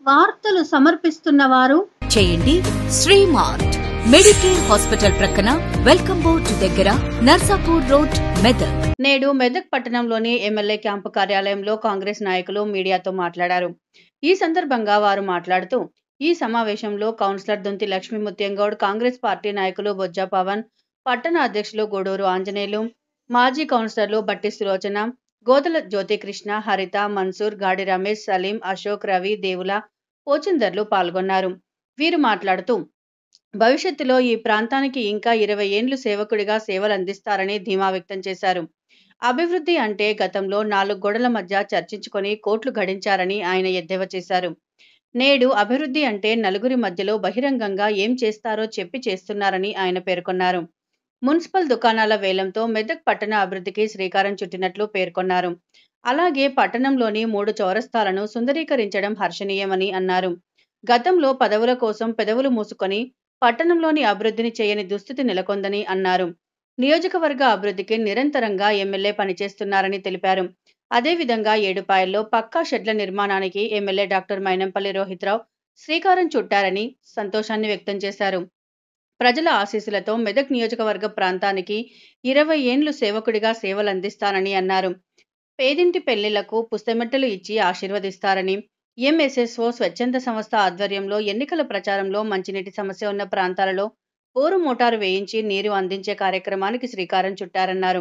వార్తలు సమర్పిస్తున్న వారు చేయండి శ్రీమార్ట్ మెడికేర్ హాస్పిటల్ ప్రక్కన వెల్కమ్ బోర్డ్ దగ్గర నర్సాపూర్ రోడ్ మెదక్ నేడు మెదక్ పట్టణంలోని ఎమ్మెల్యే క్యాంపు కార్యాలయంలో కాంగ్రెస్ నాయకులు మీడియాతో మాట్లాడారు ఈ సందర్భంగా వారు మాట్లాడుతూ ఈ సమావేశంలో కౌన్సిలర్ దొంతి లక్ష్మీ ముత్యంగౌడ్ కాంగ్రెస్ పార్టీ నాయకులు బొజ్జా పవన్ పట్టణ అధ్యక్షులు గూడూరు ఆంజనేయులు మాజీ కౌన్సిలర్లు బట్టి సులోచన గోదల జ్యోతికృష్ణ హరిత మన్సూర్ గాడి రమేష్ సలీం అశోక్ రవి దేవుల పోచిందర్లు పాల్గొన్నారు వీరు మాట్లాడుతూ భవిష్యత్తులో ఈ ప్రాంతానికి ఇంకా ఇరవై ఏండ్లు సేవకుడిగా సేవలు అందిస్తారని ధీమా వ్యక్తం చేశారు అభివృద్ధి అంటే గతంలో నాలుగు గోడల మధ్య చర్చించుకొని కోట్లు గడించారని ఆయన ఎద్దేవా చేశారు నేడు అభివృద్ధి అంటే నలుగురి మధ్యలో బహిరంగంగా ఏం చేస్తారో చెప్పి చేస్తున్నారని ఆయన పేర్కొన్నారు మున్సిపల్ దుకాణాల వేలంతో మెదక్ పట్టణ అభివృద్ధికి శ్రీకారం చుట్టినట్లు పేర్కొన్నారు అలాగే పట్టణంలోని మూడు చౌరస్తాలను సుందరీకరించడం హర్షణీయమని అన్నారు గతంలో పదవుల కోసం పెదవులు మూసుకొని పట్టణంలోని అభివృద్ధిని చేయని దుస్థితి నెలకొందని అన్నారు నియోజకవర్గ అభివృద్ధికి నిరంతరంగా ఎమ్మెల్యే పనిచేస్తున్నారని తెలిపారు అదేవిధంగా ఏడుపాయల్లో పక్కా షెడ్ల నిర్మాణానికి ఎమ్మెల్యే డాక్టర్ మైనంపల్లి రోహిత్రావు శ్రీకారం చుట్టారని సంతోషాన్ని వ్యక్తం చేశారు ప్రజల ఆశీస్సులతో మెదక్ నియోజకవర్గ ప్రాంతానికి ఇరవై ఏండ్లు సేవకుడిగా సేవలు అందిస్తానని అన్నారు పేదింటి పెళ్లిళ్లకు పుస్తమెట్టలు ఇచ్చి ఆశీర్వదిస్తారని ఎంఎస్ఎస్ఓ స్వచ్ఛంద సంస్థ ఆధ్వర్యంలో ఎన్నికల ప్రచారంలో మంచినీటి సమస్య ఉన్న ప్రాంతాలలో బోరు మోటారు వేయించి నీరు అందించే కార్యక్రమానికి శ్రీకారం చుట్టారన్నారు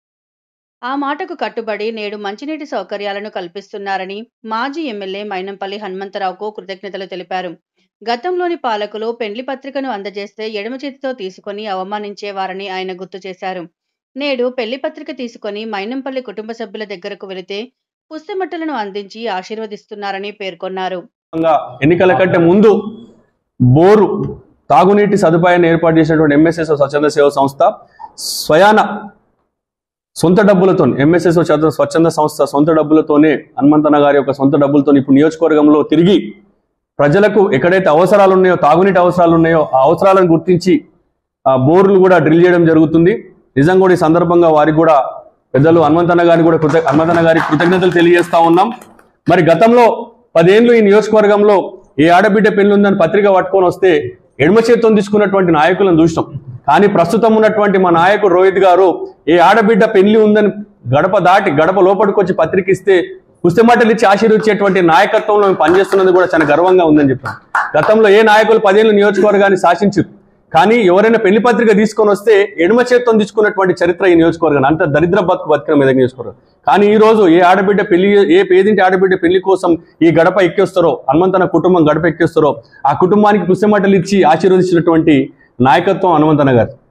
ఆ మాటకు కట్టుబడి నేడు మంచినీటి సౌకర్యాలను కల్పిస్తున్నారని మాజీ ఎమ్మెల్యే మైనంపల్లి హనుమంతరావుకు కృతజ్ఞతలు తెలిపారు గతంలోని పాలకులు పెండ్లి పత్రికను అందజేస్తే ఎడమ చేతితో తీసుకొని అవమానించేవారని ఆయన గుర్తు చేశారు నేడు పెళ్లి పత్రిక తీసుకొని మైనంపల్లి కుటుంబ సభ్యుల దగ్గరకు వెళితే పుస్తమట్టలను అందించి ఆశీర్వదిస్తున్నారని పేర్కొన్నారు విధంగా ఎన్నికల కంటే ముందు బోరు తాగునీటి సదుపాయాన్ని ఏర్పాటు చేసినటువంటి ఎంఎస్ఎస్ స్వచ్ఛంద సేవ సంస్థ స్వయాన సొంత డబ్బులతో ఎంఎస్ఎస్ స్వచ్ఛంద సంస్థ సొంత డబ్బులతోనే హనుమంతన్న గారి యొక్క సొంత డబ్బులతో ఇప్పుడు నియోజకవర్గంలో తిరిగి ప్రజలకు ఎక్కడైతే అవసరాలు ఉన్నాయో తాగునీటి అవసరాలు ఉన్నాయో ఆ అవసరాలను గుర్తించి ఆ బోర్లు కూడా డ్రిల్ చేయడం జరుగుతుంది నిజంగా కూడా ఈ సందర్భంగా వారికి కూడా పెద్దలు హనుమంతన్న గారిని కూడా కృత హనుమంతన్న గారికి కృతజ్ఞతలు తెలియజేస్తా ఉన్నాం మరి గతంలో పదేళ్ళు ఈ నియోజకవర్గంలో ఏ ఆడబిడ్డ పెళ్లి ఉందని పత్రిక పట్టుకొని వస్తే ఎడమ చేత్తో తీసుకున్నటువంటి నాయకులను చూసినాం కానీ ప్రస్తుతం ఉన్నటువంటి మా నాయకుడు రోహిత్ గారు ఏ ఆడబిడ్డ పెళ్లి ఉందని గడప దాటి గడప లోపలికి వచ్చి పత్రిక ఇస్తే పుస్తమాటలు ఇచ్చి ఆశీర్వించేటువంటి నాయకత్వంలో మేము పనిచేస్తున్నది కూడా చాలా గర్వంగా ఉందని చెప్పాను గతంలో ఏ నాయకులు పదేళ్ళు నియోజకవర్గాన్ని శాసించారు కానీ ఎవరైనా పెళ్లి పత్రిక తీసుకొని వస్తే ఎడమ చేత్తో తీసుకున్నటువంటి చరిత్ర ఈ నియోజకవర్గం అంత దరిద్ర బతుకు బతికిన మీద నియోజకవర్గం కానీ ఈ రోజు ఏ ఆడబిడ్డ పెళ్లి ఏ పేదింటి ఆడబిడ్డ పెళ్లి కోసం ఈ గడప ఎక్కేస్తారో హనుమంతన కుటుంబం గడప ఎక్కేస్తారో ఆ కుటుంబానికి పుస్తమటలు ఇచ్చి ఆశీర్వదించినటువంటి నాయకత్వం హనుమంతన గారు